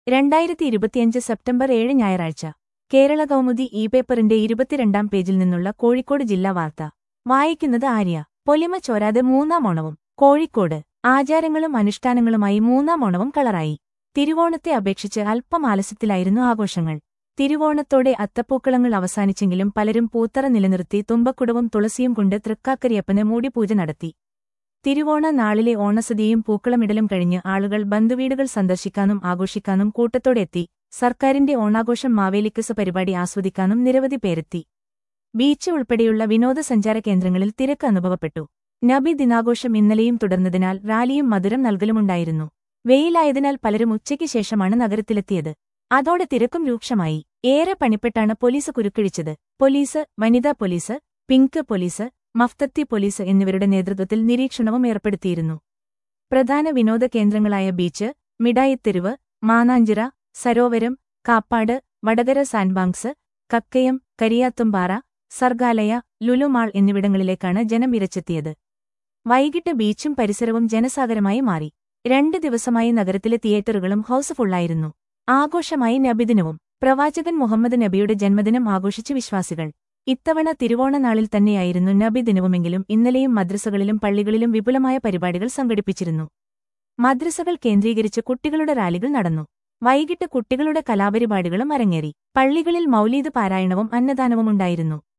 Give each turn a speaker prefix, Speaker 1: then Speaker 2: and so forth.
Speaker 1: രണ്ടായിരത്തി ഇരുപത്തിയഞ്ച് സെപ്റ്റംബർ ഏഴ് ഞായറാഴ്ച കേരള കൗമുദി ഇ പേപ്പറിന്റെ ഇരുപത്തിരണ്ടാം പേജിൽ നിന്നുള്ള കോഴിക്കോട് ജില്ലാ വാർത്ത വായിക്കുന്നത് ആര്യ പൊലിമ ചോരാതെ മൂന്നാം ഓണവും കോഴിക്കോട് ആചാരങ്ങളും അനുഷ്ഠാനങ്ങളുമായി മൂന്നാം ഓണവും കളറായി തിരുവോണത്തെ അപേക്ഷിച്ച് അല്പം ആലസ്യത്തിലായിരുന്നു ആഘോഷങ്ങൾ തിരുവോണത്തോടെ അത്തപ്പൂക്കളങ്ങൾ അവസാനിച്ചെങ്കിലും പലരും പൂത്തറ നിലനിർത്തി തുമ്പക്കുടവും തുളസിയും കൊണ്ട് തൃക്കാക്കരിയപ്പന് മൂടിപൂജ നടത്തി തിരുവോണ നാളിലെ ഓണസദ്യയും പൂക്കളമിടലും കഴിഞ്ഞ് ആളുകൾ ബന്ധുവീടുകൾ സന്ദർശിക്കാനും ആഘോഷിക്കാനും കൂട്ടത്തോടെ എത്തി സർക്കാരിന്റെ ഓണാഘോഷം മാവേലിക്കസ് പരിപാടി ആസ്വദിക്കാനും നിരവധി പേരെത്തി ബീച്ച് ഉൾപ്പെടെയുള്ള വിനോദസഞ്ചാര കേന്ദ്രങ്ങളിൽ തിരക്ക് അനുഭവപ്പെട്ടു നബി ദിനാഘോഷം ഇന്നലെയും തുടർന്നതിനാൽ റാലിയും മധുരം നൽകലുമുണ്ടായിരുന്നു വെയിലായതിനാൽ പലരും ഉച്ചയ്ക്ക് ശേഷമാണ് നഗരത്തിലെത്തിയത് അതോടെ തിരക്കും രൂക്ഷമായി ഏറെ പണിപ്പെട്ടാണ് പോലീസ് കുരുക്കിഴിച്ചത് പോലീസ് വനിതാ പോലീസ് പിങ്ക് പോലീസ് മഫ്തത്തി പോലീസ് എന്നിവരുടെ നേതൃത്വത്തിൽ നിരീക്ഷണവും ഏർപ്പെടുത്തിയിരുന്നു പ്രധാന വിനോദ കേന്ദ്രങ്ങളായ ബീച്ച് മിഠായിത്തെരുവ് മാനാഞ്ചിറ സരോവരം കാപ്പാട് വടകര സാൻഡ്ബാങ്ക്സ് കക്കയം കരിയാത്തുംപാറ സർഗാലയ ലുലുമാൾ എന്നിവിടങ്ങളിലേക്കാണ് ജനം ഇരച്ചെത്തിയത് വൈകിട്ട് ബീച്ചും പരിസരവും ജനസാഗരമായി മാറി രണ്ട് ദിവസമായി നഗരത്തിലെ തിയേറ്ററുകളും ഹൌസ്ഫുള്ളായിരുന്നു ആഘോഷമായി നബിദിനവും പ്രവാചകൻ മുഹമ്മദ് നബിയുടെ ജന്മദിനം ആഘോഷിച്ച് വിശ്വാസികൾ ഇത്തവണ തിരുവോണനാളിൽ തന്നെയായിരുന്നു നബി ദിനവുമെങ്കിലും ഇന്നലെയും മദ്രസകളിലും പള്ളികളിലും വിപുലമായ പരിപാടികൾ സംഘടിപ്പിച്ചിരുന്നു മദ്രസകൾ കേന്ദ്രീകരിച്ച് കുട്ടികളുടെ റാലികൾ നടന്നു വൈകിട്ട് കുട്ടികളുടെ കലാപരിപാടികളും അരങ്ങേറി പള്ളികളിൽ മൗലീദ് പാരായണവും അന്നദാനവുമുണ്ടായിരുന്നു